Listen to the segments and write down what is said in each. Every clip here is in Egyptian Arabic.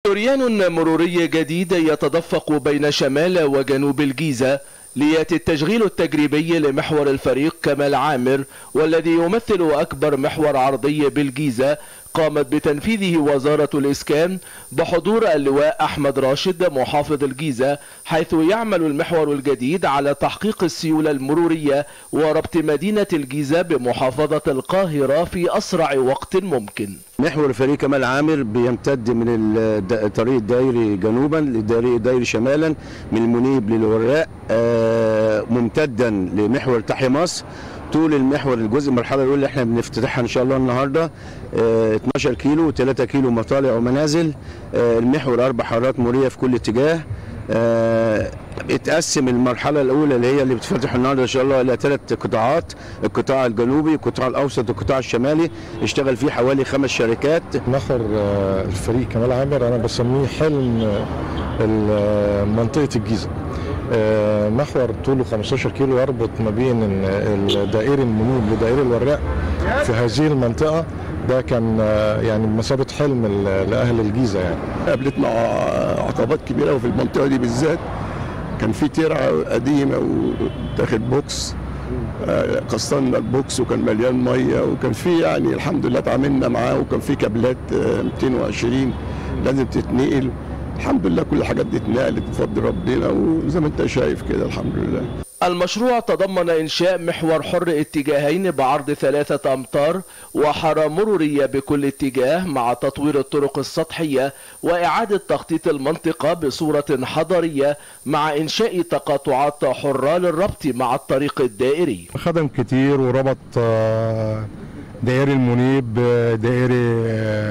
شريان مروري جديد يتدفق بين شمال وجنوب الجيزة ليأتي التشغيل التجريبي لمحور الفريق كمال عامر والذي يمثل أكبر محور عرضي بالجيزة قامت بتنفيذه وزارة الإسكان بحضور اللواء أحمد راشد محافظ الجيزة حيث يعمل المحور الجديد على تحقيق السيولة المرورية وربط مدينة الجيزة بمحافظة القاهرة في أسرع وقت ممكن محور فريق كمال عامر بيمتد من الطريق الدائري جنوبا للطريق الدائري شمالا من المنيب للوراق ممتدا لمحور تحيا مصر طول المحور الجزء المرحله الاولى اللي احنا بنفتتحها ان شاء الله النهارده اه 12 كيلو 3 كيلو مطالع ومنازل اه المحور اربع حارات مروريه في كل اتجاه اه اتقسم المرحله الاولى اللي هي اللي بتفتح النهارده ان شاء الله الى ثلاث قطاعات القطاع الجنوبي القطاع الاوسط والقطاع الشمالي اشتغل فيه حوالي خمس شركات محور الفريق كمال عامر انا بسميه حلم منطقه الجيزه محور طوله 15 كيلو يربط ما بين الدائري المنيب لدائري الوراق في هذه المنطقه ده كان يعني بمثابه حلم لاهل الجيزه يعني قابلتنا عقبات كبيره وفي المنطقه دي بالذات كان في ترعه قديمه وتاخد بوكس قصنا البوكس وكان مليان ميه وكان في يعني الحمد لله اتعاملنا معاه وكان في كابلات 220 لازم تتنقل الحمد لله كل الحاجات دي اتنقلت بفضل ربنا وزي ما انت شايف كده الحمد لله المشروع تضمن إنشاء محور حر اتجاهين بعرض ثلاثة أمتار وحارة مرورية بكل اتجاه مع تطوير الطرق السطحية وإعادة تخطيط المنطقة بصورة حضرية مع إنشاء تقاطعات حرة للربط مع الطريق الدائري خدم كتير وربط دائري المنيب دائري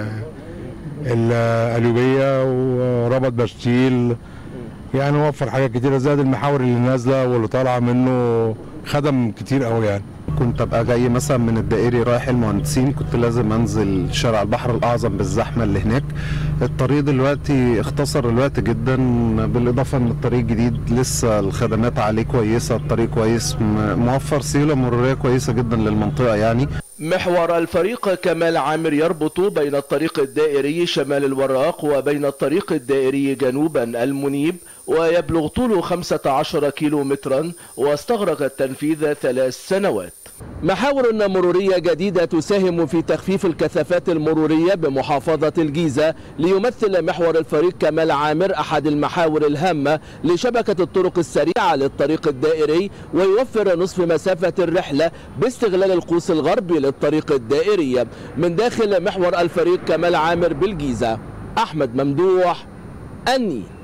القلوبيه وربط بشتيل يعني وفر حاجات كتيره زائد المحاور اللي نازله واللي طالعه منه خدم كتير قوي يعني كنت ابقى جاي مثلا من الدائري رايح المهندسين كنت لازم انزل شارع البحر الاعظم بالزحمه اللي هناك الطريق دلوقتي اختصر الوقت جدا بالاضافه ان الطريق جديد لسه الخدمات عليه كويسه الطريق كويس موفر سيوله مروريه كويسه جدا للمنطقه يعني محور الفريق كمال عامر يربط بين الطريق الدائري شمال الوراق وبين الطريق الدائري جنوبا المنيب ويبلغ طوله 15 كيلو مترا واستغرق التنفيذ ثلاث سنوات محاور مرورية جديدة تساهم في تخفيف الكثافات المرورية بمحافظة الجيزة ليمثل محور الفريق كمال عامر أحد المحاور الهامة لشبكة الطرق السريعة للطريق الدائري ويوفر نصف مسافة الرحلة باستغلال القوس الغربي للطريق الدائري من داخل محور الفريق كمال عامر بالجيزة أحمد ممدوح النيل